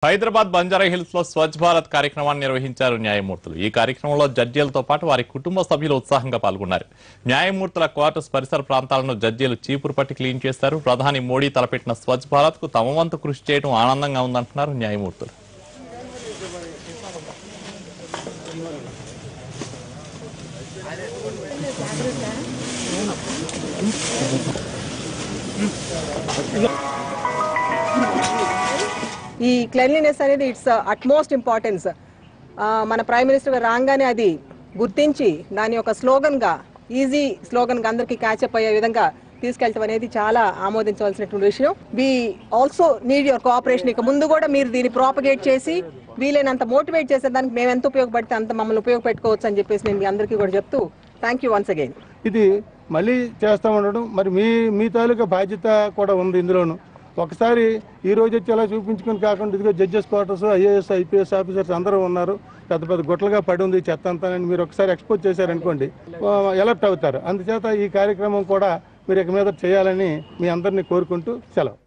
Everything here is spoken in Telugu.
హైదరాబాద్ బంజారా హిల్స్ లో స్వచ్ఛ భారత్ కార్యక్రమాన్ని నిర్వహించారు న్యాయమూర్తులు ఈ కార్యక్రమంలో జడ్జీలతో పాటు వారి కుటుంబ సభ్యులు ఉత్సాహంగా పాల్గొన్నారు న్యాయమూర్తుల క్వార్టర్స్ పరిసర ప్రాంతాలను జడ్జీలు చీపురు పట్టి క్లీన్ చేశారు ప్రధాని మోడీ తలపెట్టిన స్వచ్ఛ భారత్ కు తమ వంతు కృషి చేయడం ఆనందంగా ఉందంటున్నారు న్యాయమూర్తులు ఈ క్లెన్లీనెస్ అనేది ఇట్స్ అట్మోస్ట్ ఇంపార్టెన్స్ మన ప్రైమ్ మినిస్టర్ గారు రాగానే అది గుర్తించి దాని యొక్క స్లోగన్ గా ఈజీ స్లోగన్ గా అందరికి క్యాచప్ అయ్యే విధంగా తీసుకెళ్ళటం అనేది చాలా ఆమోదించవలసినటువంటి విషయం we also need your cooperation ఇక ముందు కూడా మీరు దీన్ని ప్రాపగేట్ చేసి వీలైనంత మోటివేట్ చేసేదానికి మేము ఎంత ఉపయోగపడితే అంత మమ్మల్ని ఉపయోగపెట్టుకోవచ్చు అని చెప్పేసి నేను మీ అందరికీ కూడా చెప్తూ థ్యాంక్ యూ వన్స్ అగైన్ ఇది మళ్ళీ చేస్తూ ఉండడం మరి మీ మీ తాలూకా బాధ్యత కూడా ఉంది ఇందులోను ఒకసారి ఈ రోజు వచ్చి అలా చూపించుకొని కాకుండా ఇదిగో judges quarters IAS IPS officers అందరూ ఉన్నారు పెద్ద పెద్ద గుట్టలుగా పడి ఉంది ఈ చెత్త అంతా అని మీరు ఒకసారి ఎక్స్పోజ్ చేశారనుకోండి ఎలర్ట్ అవుతారు అందుచేత ఈ కార్యక్రమం కూడా మీరు ఇక మీద చేయాలని మీ అందరినీ కోరుకుంటూ సెలవు